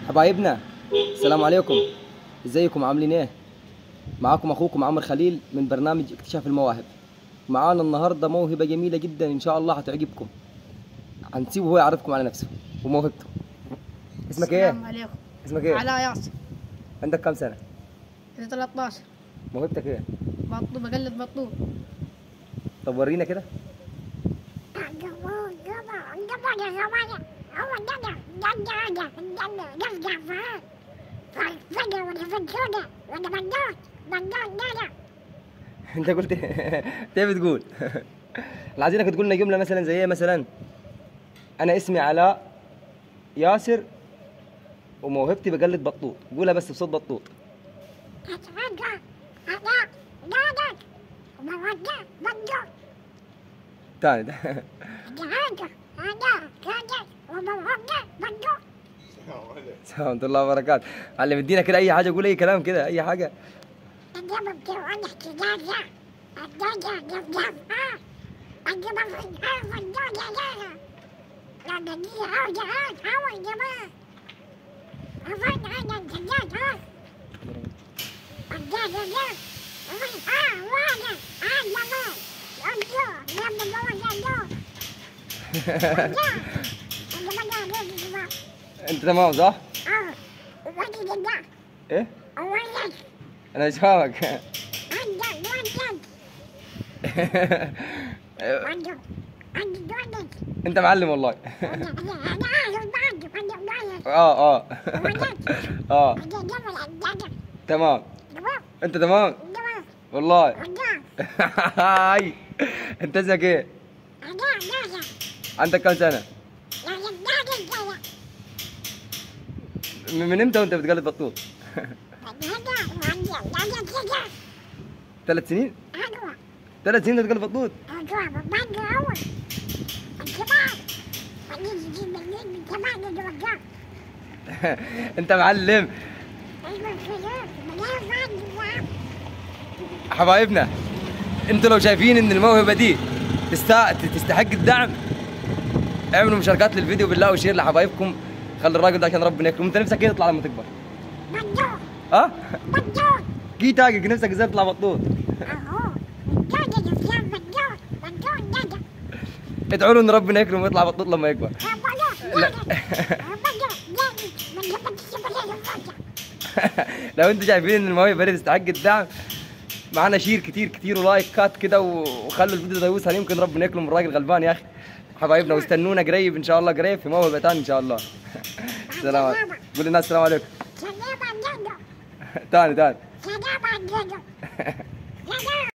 حبايبنا السلام عليكم ازيكم عاملين ايه معاكم اخوكم عمرو خليل من برنامج اكتشاف المواهب معانا النهارده موهبه جميله جدا ان شاء الله هتعجبكم هنسيبه هو يعرفكم على نفسه وموهبته اسمك ايه السلام عليكم اسمك ايه علاء ياسر عندك كم سنه عندي 13 موهبتك ايه بطلوب بقلد بطلوب طب ورينا كده انت قلت انت ايه بتقول احنا عايزينك تقول لنا جمله مثلا زي ايه مثلا انا اسمي علاء ياسر وموهبتي بقلد بطوط قولها بس بصوت بطوط تاني ده سلام الله وبركاته علم ادينا كده اي حاجه قول اي كلام كده اي حاجه انت تمام صح؟ ايه؟ انا مش فاهمك انت معلم والله اه اه اه تمام انت تمام والله هاي انت اسمك ايه؟ عندك كم سنه؟ من من امتى وانت بتقلد بطوط؟ ثلاث سنين؟ ثلاث سنين بتقلد بطوط؟ انت معلم حبايبنا انتوا لو شايفين ان الموهبه دي تست- تستحق الدعم اعملوا مشاركات للفيديو بالله وشير لحبايبكم خلي الراجل ده عشان ربنا يكرمه انت نفسك ايه تطلع لما تكبر ها كي تاقق نفسك ازاي تطلع بطوط ادعوا له ان ربنا يكرمه ويطلع بطوط لما يكبر لو انتوا شايفين ان الموهبه دي تستحق الدعم معانا شير كتير كتير ولايكات كده وخلوا الفيديو ده يوصل يمكن ربنا يكرم الراجل غلبان يا اخي حبايبنا واستنونا قريب ان شاء الله قريب في موهبه ثانيه ان شاء الله السلام عليكم قول للناس السلام عليكم ثاني ثاني Salam